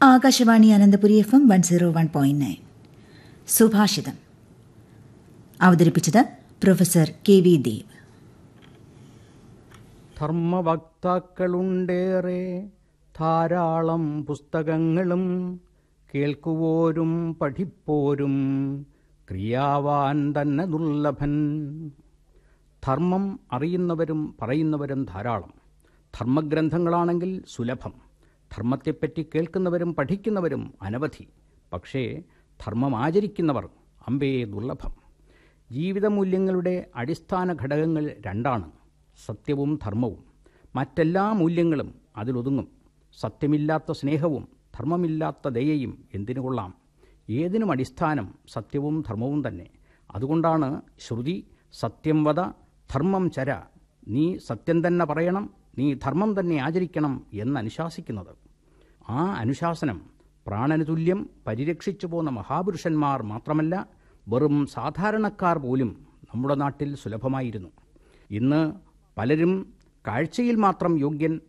Akashvani Ananthapuri F M one zero one point nine സുഭാഷിതം അവതരിപ്പിച്ചത് professor K V Dev ധർമ്മവക്താക്കളുണ്ടേറെ ധാരാളം പുസ്തകങ്ങളും കേൾക്കുവോരും പഠിപ്പോരും ക്രിയാവാൻ തന്നെ ദുർലഭൻ ധർമ്മം അറിയുന്നവരും പറയുന്നവരും ധാരാളം ധർമ്മഗ്രന്ഥങ്ങളാണെങ്കിൽ സുലഭം ധർമ്മത്തെപ്പറ്റി കേൾക്കുന്നവരും പഠിക്കുന്നവരും അനവധി പക്ഷേ ധർമ്മം ആചരിക്കുന്നവർ അമ്പേ ദുർലഭം ജീവിതമൂല്യങ്ങളുടെ അടിസ്ഥാന ഘടകങ്ങൾ രണ്ടാണ് സത്യവും ധർമ്മവും മറ്റെല്ലാ മൂല്യങ്ങളും അതിലൊതുങ്ങും സത്യമില്ലാത്ത സ്നേഹവും ധർമ്മമില്ലാത്ത ദയയും എന്തിനു കൊള്ളാം ഏതിനും അടിസ്ഥാനം സത്യവും ധർമ്മവും തന്നെ അതുകൊണ്ടാണ് ശ്രുതി സത്യം വത ധർമ്മം ചര നീ സത്യം തന്നെ പറയണം നീ ധർമ്മം തന്നെ ആചരിക്കണം എന്ന് അനുശാസിക്കുന്നത് ആ അനുശാസനം പ്രാണന് തുല്യം പരിരക്ഷിച്ചു പോന്ന മഹാപുരുഷന്മാർ മാത്രമല്ല വെറും സാധാരണക്കാർ പോലും നമ്മുടെ നാട്ടിൽ സുലഭമായിരുന്നു ഇന്ന് പലരും കാഴ്ചയിൽ മാത്രം യോഗ്യൻ